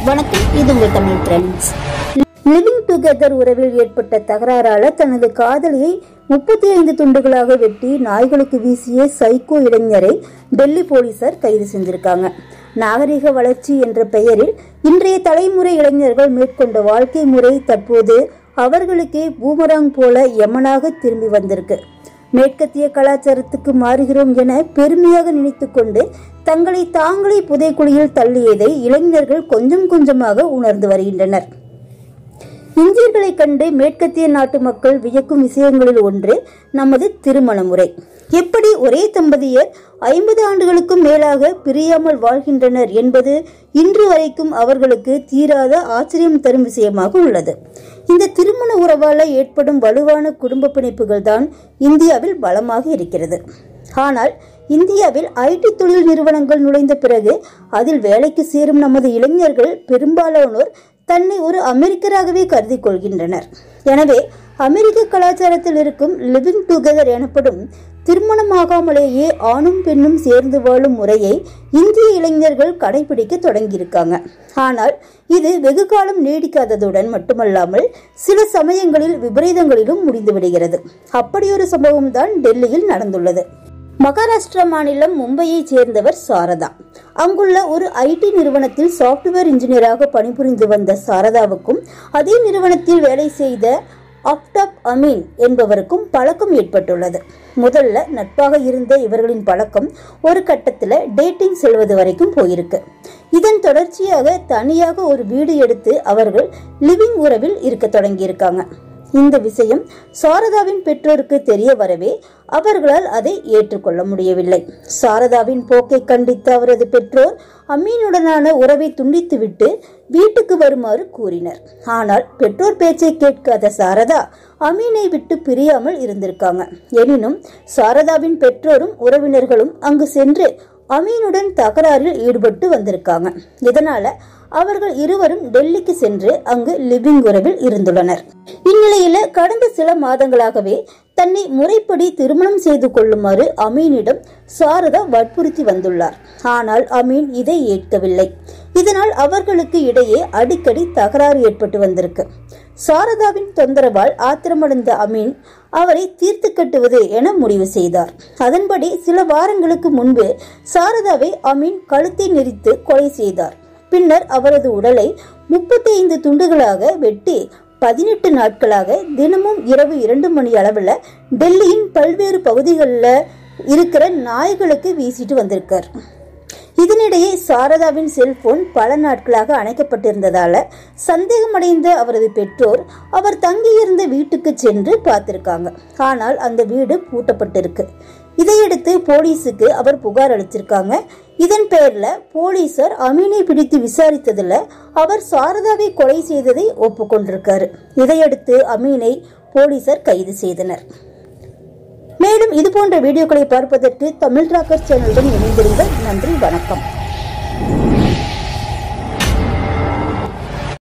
வணக்கம் இது உங்கள் தமிழ் ஃப்ரெண்ட்ஸ் லிவிங் டுகெதர் உறவில் ஏற்பட்ட தகராறால தனது காதலியை முப்பத்தி ஐந்து துண்டுகளாக வெட்டி நாய்களுக்கு வீசிய சைக்கோ இளைஞரை டெல்லி போலீசார் கைது செஞ்சிருக்காங்க நாகரிக வளர்ச்சி என்ற பெயரில் இன்றைய தலைமுறை இளைஞர்கள் மேற்கொண்ட வாழ்க்கை முறை தற்போது அவர்களுக்கே பூமராங் போல யமனாக திரும்பி வந்திருக்கு மேற்கத்திய கலாச்சாரத்துக்கு மாறுகிறோம் என பெருமையாக நினைத்துக்கொண்டு தங்களை தாங்களே புதைக்குழியில் தள்ளியதை இளைஞர்கள் கொஞ்சம் கொஞ்சமாக உணர்ந்து வருகின்றனர் இந்தியர்களை கண்டு மேற்கத்திய நாட்டு மக்கள் வியக்கும் விஷயங்களில் ஒன்று நமது திருமண முறை எப்படி ஒரே தம்பதியர் ஐம்பது ஆண்டுகளுக்கும் மேலாக பிரியாமல் வாழ்கின்றனர் என்பது இன்று வரைக்கும் அவர்களுக்கு தீராத ஆச்சரியம் தரும் விஷயமாக உள்ளது இந்த திருமண உறவால ஏற்படும் வலுவான குடும்ப பிணைப்புகள் தான் இந்தியாவில் பலமாக இருக்கிறது ஆனால் இந்தியாவில் ஐடி தொழில் நிறுவனங்கள் நுழைந்த பிறகு அதில் வேலைக்கு சேரும் நமது இளைஞர்கள் பெரும்பாலானோர் தன்னை ஒரு அமெரிக்கராகவே கருதி கொள்கின்றனர் எனவே அமெரிக்க கலாச்சாரத்தில் இருக்கும் லிவிங் டுகெதர் எனப்படும் திருமணமாகாமலேயே ஆணும் பெண்ணும் சேர்ந்து வாழும் முறையை இந்திய இளைஞர்கள் கடைபிடிக்க தொடங்கியிருக்காங்க ஆனால் இது வெகு காலம் நீடிக்காததுடன் மட்டுமல்லாமல் சில சமயங்களில் விபரீதங்களிலும் முடிந்து விடுகிறது அப்படியொரு சம்பவம் தான் டெல்லியில் நடந்துள்ளது மகாராஷ்டிரா மாநிலம் மும்பையைச் சேர்ந்தவர் சாரதா அங்குள்ள ஒரு ஐடி நிறுவனத்தில் சாப்ட்வேர் இன்ஜினியராக பணிபுரிந்து வந்த சாரதாவுக்கும் அதே நிறுவனத்தில் வேலை செய்த அப்டாப் அமீன் என்பவருக்கும் பழக்கம் ஏற்பட்டுள்ளது முதல்ல நட்பாக இருந்த இவர்களின் பழக்கம் ஒரு கட்டத்தில் டேட்டிங் செல்வது வரைக்கும் போயிருக்கு இதன் தொடர்ச்சியாக தனியாக ஒரு வீடு எடுத்து அவர்கள் லிவிங் உறவில் இருக்க தொடங்கியிருக்காங்க இந்த விஷயம் சாரதாவின் பெற்றோருக்கு தெரிய வரவே அவர்களால் அதை ஏற்றுக்கொள்ள முடியவில்லை சாரதாவின் போக்கை கண்டித்த அவரது பெற்றோர் அம்மீனுடனான உறவை துண்டித்துவிட்டு வீட்டுக்கு வருமாறு கூறினர் ஆனால் பெற்றோர் பேச்சை கேட்காத சாரதா அமீனை விட்டு பிரியாமல் இருந்திருக்காங்க எனினும் சாரதாவின் பெற்றோரும் உறவினர்களும் அங்கு சென்று அமீனுடன் தகராறில் ஈடுபட்டு வந்திருக்காங்க இதனால அவர்கள் இருவரும் டெல்லிக்கு சென்று அங்கு லிவிங் உறவில் இருந்துள்ளனர் இந்நிலையில கடந்த சில மாதங்களாகவே தன்னை முறைப்படி திருமணம் செய்து கொள்ளுமாறு அமீனிடம் சாரதா வற்புறுத்தி வந்துள்ளார் ஆனால் அமீன் இதை ஏற்கவில்லை இதனால் அவர்களுக்கு இடையே அடிக்கடி தகராறு ஏற்பட்டு வந்திருக்கு சாரதாவின் தொந்தரவால் ஆத்திரமடைந்த அமீன் அவரை தீர்த்து கட்டுவது என முடிவு செய்தார் அதன்படி சில வாரங்களுக்கு முன்பு சாரதாவை அமீன் கழுத்தை நெரித்து கொலை செய்தார் பின்னர் அவரது உடலை முப்பத்தி ஐந்து துண்டுகளாக வெட்டி பதினெட்டு நாட்களாக தினமும் இரவு இரண்டு மணி அளவில் டெல்லியின் பல்வேறு பகுதிகளில் இருக்கிற நாய்களுக்கு வீசிட்டு வந்திருக்கார் இதனிடையே சாரதாவின் செல்போன் பல நாட்களாக அணைக்கப்பட்டிருந்ததால சந்தேகமடைந்த அவரது பெற்றோர் அவர் தங்கியிருந்த வீட்டுக்கு சென்று பார்த்திருக்காங்க ஆனால் அந்த வீடு பூட்டப்பட்டிருக்கு இதையடுத்து போலீஸுக்கு அவர் புகார் அளிச்சிருக்காங்க இதன் பேர்ல போலீசார் அமீனை பிடித்து விசாரித்ததுல அவர் சாரதாவை கொலை செய்ததை ஒப்புக்கொண்டிருக்காரு இதையடுத்து அமீனை போலீசார் கைது செய்தனர் மேலும் இது போன்ற வீடியோக்களை பார்ப்பதற்கு தமிழ் ராக்கர் சேனலுடன் இணைந்திருங்கள் நன்றி வணக்கம்